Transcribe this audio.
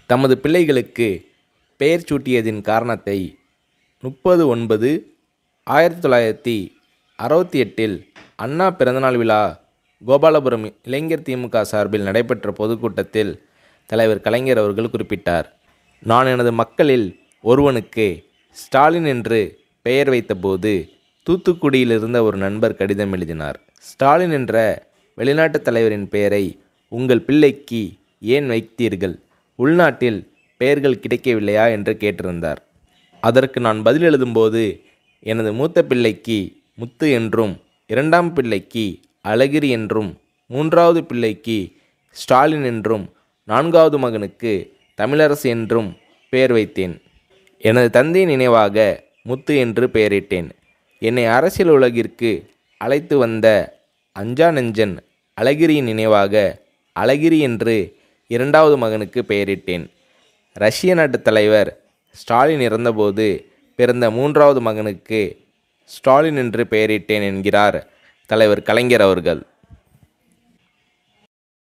தமது பிள்ளைகளுக்கு பெயர் சூட்டியதின் காரணத்தை முப்பது ஒன்பது ஆயிரத்தி தொள்ளாயிரத்தி அறுபத்தி எட்டில் அண்ணா பிறந்தநாள் விழா கோபாலபுரம் இளைஞர் திமுக சார்பில் நடைபெற்ற பொதுக்கூட்டத்தில் தலைவர் கலைஞர் அவர்கள் குறிப்பிட்டார் நான் எனது மக்களில் ஒருவனுக்கு ஸ்டாலின் என்று பெயர் வைத்தபோது தூத்துக்குடியில் இருந்த ஒரு நண்பர் கடிதம் எழுதினார் ஸ்டாலின் என்ற வெளிநாட்டு தலைவரின் பெயரை உங்கள் பிள்ளைக்கு ஏன் வைத்தீர்கள் உள்நாட்டில் பெயர்கள் கிடைக்கவில்லையா என்று கேட்டிருந்தார் அதற்கு நான் பதில் எழுதும்போது எனது மூத்த பிள்ளைக்கு முத்து என்றும் இரண்டாம் பிள்ளைக்கு அழகிரி என்றும் மூன்றாவது பிள்ளைக்கு ஸ்டாலின் என்றும் நான்காவது மகனுக்கு தமிழரசு என்றும் பெயர் வைத்தேன் எனது தந்தையின் நினைவாக முத்து என்று பெயரிட்டேன் என்னை அரசியல் உலகிற்கு அழைத்து வந்த அஞ்சா நெஞ்சன் அழகிரியின் நினைவாக அழகிரி என்று இரண்டாவது மகனுக்கு பெயரிட்டேன் ரஷ்ய நாட்டு தலைவர் ஸ்டாலின் இறந்தபோது பிறந்த மூன்றாவது மகனுக்கு ஸ்டாலின் என்று பெயரிட்டேன் என்கிறார் தலைவர் கலைஞர் அவர்கள்